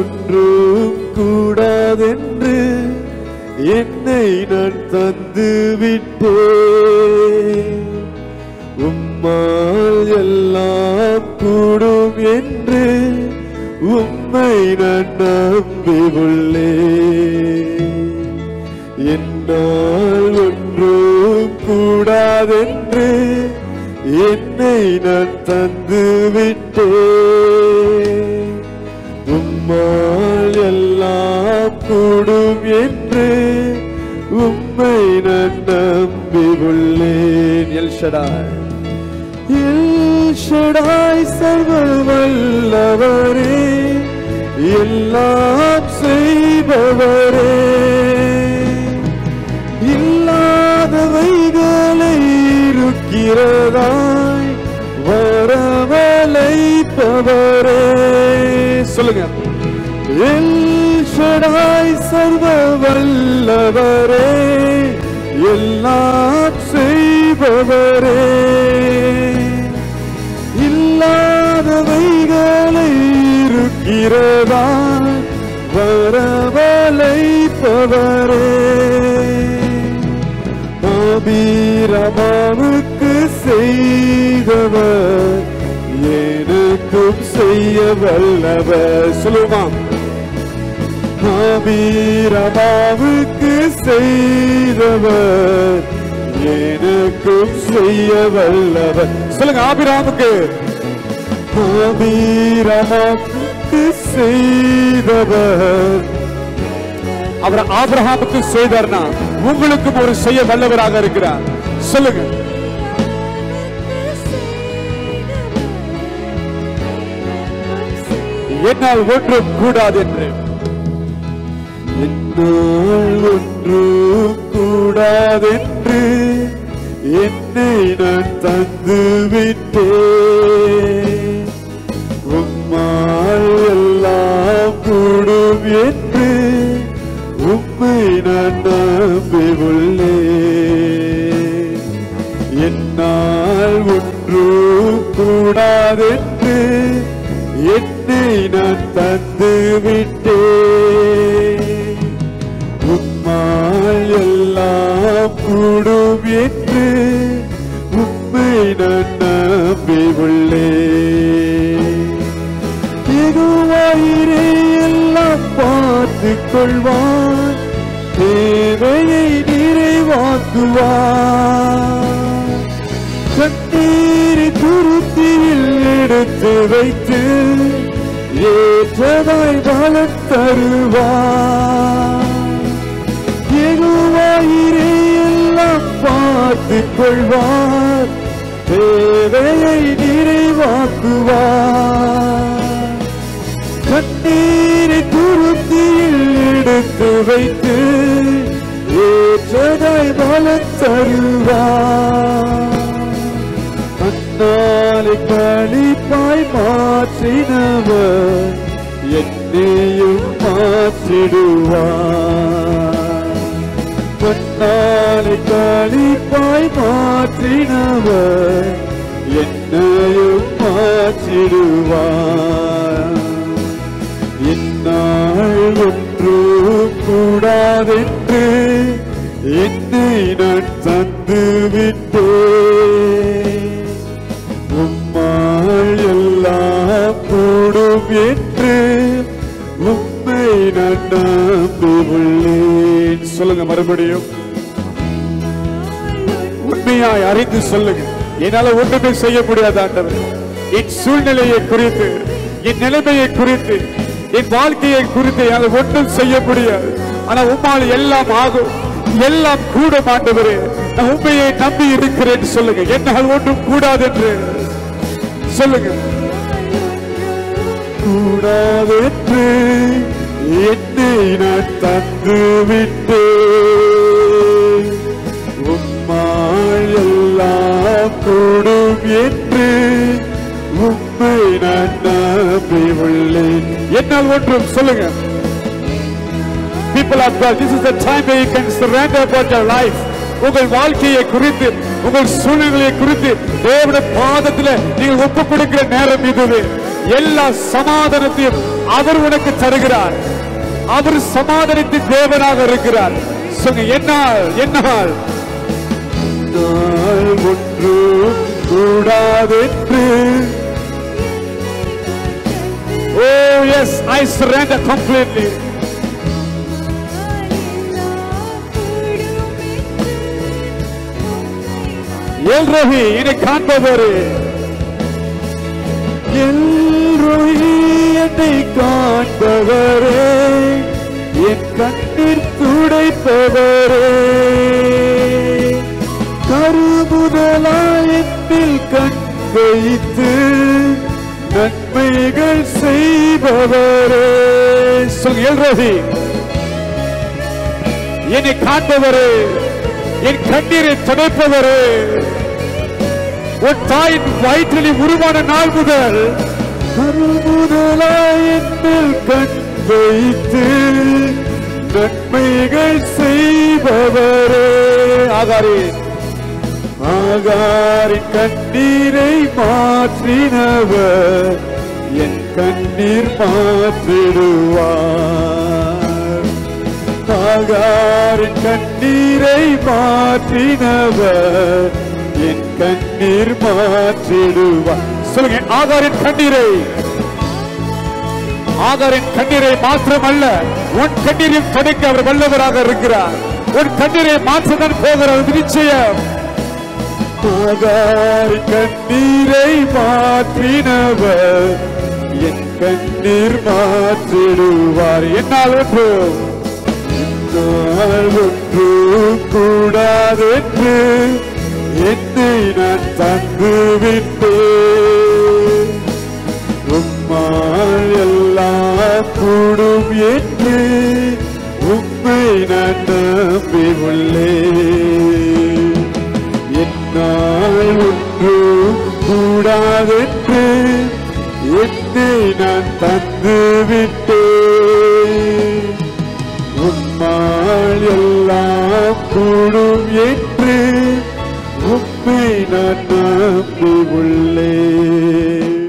ஒன்றும் கூடாதென்று என்னை நான் தந்து விட்டேன் உம்மால் எல்லாம் கூடும் என்று உம்மை நான் நம்பி உள்ளேன் என்னால் ஒன்றும் கூடாதென்று என்னை நான் தந்து விட்டேன் உம்மால் எல்லாம் கூடும் என்று உம்மை நான் நம்பி உள்ளேன் எல் ஷடாய் எல் ஷடாய் சர்வ வல்லவரே எல்லாம் செய்பவரே இல்லாதவைகளை இருக்கிறதாய் வரவழைப்பவரே சொல்லுங்க எல் ஷடாய் சர்வ வல்லவரே எல்லாம் செய்பவரே இல்லாதவைகளை இருக்கிறதா வரவழைப்பவரே ஆபீரமாவுக்கு செய்தவர் எனக்கும் செய்ய வல்லவர் சொல்லுவான் ஆபீரமாவுக்கு செய்தவர் எனக்கும் செய்ய வல்லவர் சொல்லுங்க ஆபிராமுக்கு ஆபீரமாவுக்கு செய்தவர் அவர் ஆபிரகாமுக்கு செய்தார்னா உங்களுக்கும் ஒரு செய்ய வல்லவராக இருக்கிறார் சொல்லுங்க என்னால் ஒன்றும் கூடாது என்று என்னால் ஒன்றும் கூடாதென்று என்னை நான் தந்து விட்டேன் உம்மால் எல்லாம் கூடும் என்று உம்மை நான் நம்பி உள்ளேன் என்னால் ஒன்று கூடாதென்று என்னை நான் தந்து விட்டேன் உம்மால் எல்லாம் கூடும் என்று உம்மை நான் நம்பி உள்ளேன் எதுவாயிரே எல்லாம் பார்த்து கொள்வான் தேவையை நிறைவாக்குவான் கண்ணீரை துருத்தியில் எடுத்து வைத்து ஏற்றதாய் பலன் தருவான் எதுவாயிரே எல்லாம் பார்த்து கொள்வார் தேவையை நிறைவாக்குவார் கண்ணீரை துருத்தியில் எடுத்து வைத்து ஏற்றதாய் பலன் தருவார் அந்நாளை கழிப்பாய் மாற்றினவர் என்னையும் மாற்றிடுவார் பொன்னாலை கழிப்பாய் மாற்றினவர் என்னையும் மாற்றிடுவார் என்னால் ஒன்று கூடாதென்று என்னை நான் தந்து விட்டேன் உம்மால் எல்லாம் கூடும் என்று உம்மை நான் நம்பி உள்ளேன் சொல்லுங்க மறுபடியும் உண்மையாய் அறிந்து சொல்லுங்க என்னால ஒன்றுமே செய்ய முடியாது ஆண்டவர் என் சூழ்நிலையை குறித்து என் நிலைமையை குறித்து என் வாழ்க்கையை குறித்து என்னால் ஒன்றும் செய்ய முடியாது ஆனா உம்மால் எல்லாம் ஆகும் எல்லாம் கூட ஆண்டவரே நான் உண்மையை நம்பி இருக்கிறேன் சொல்லுங்க என்னால் ஒன்றும் கூடாது என்று சொல்லுங்க கூடாதென்று என்னை நான் தந்து விட்டேன் உம்மால் எல்லாம் கூடும் என்று உம்மை நான் நம்பி உள்ளேன் என்னால் ஒன்றும் சொல்லுங்க people of God, this is the time where you can surrender about your life. உங்கள் வாழ்க்கையை குறித்து உங்கள் சூழ்நிலையை குறித்து தேவனுடைய பாதத்தில் நீங்கள் ஒப்பு கொடுக்கிற நேரம் இதுவே எல்லா சமாதானத்தையும் அவர் உனக்கு தருகிறார் அவர் சமாதானத்தின் தேவனாக இருக்கிறார் சொல்லுங்க என்னால் என்னால் நாள் ஒன்று கூடாதென்று oh yes I surrender completely Elroi என்னை காண்பவரே எல்ரோஹி என்னை காண்பவரே என் கண்ணீர் துடைப்பவரே கருமுதலாய் என்னில் கண் வைத்து நன்மைகள் செய்பவரே சொல் எல்ரோஹி என்னை காண்பவரே என் கண்ணீரை துடைப்பவரே உன் தாயின் வயிற்றில் உருவான நாள் முதல் கருமுதலாய் என்னில் கண் வைத்து நன்மைகள் செய்பவரே ஆகாரி ஆகாரின் கண்ணீரை மாற்றினவர் என் கண்ணீர் மாற்றிடுவார் ஆகாரின் கண்ணீரை மாற்றினவர் என் கண்ணீர் மாற்றிடுவார் சொல்லுங்க ஆகாரின் கண்ணீரை ஆகாரின் கண்ணீரை மாத்திரமல்ல உன் கண்ணீரையும் துடைக்க அவர் வல்லவராக இருக்கிறார் உன் கண்ணீரை மாற்றதான் போகிறார் அது நிச்சயம் ஆகாரின் கண்ணீரை மாற்றினவர் என் கண்ணீர் மாற்றிடுவார் என்னால் ஒன்று என்னால் ஒன்று கூடாதென்று என்னை நான் தந்து விட்டேன் உம்மால் எல்லாம் கூடும் என்று உம்மை நான் நம்பி உள்ளேன் என்னால் ஒன்று கூடாதென்று என்னை நான் தந்து விட்டேன் உம்மால் எல்லாம் கூடும் என்று உம்மை நான் நம்பி உள்ளேன்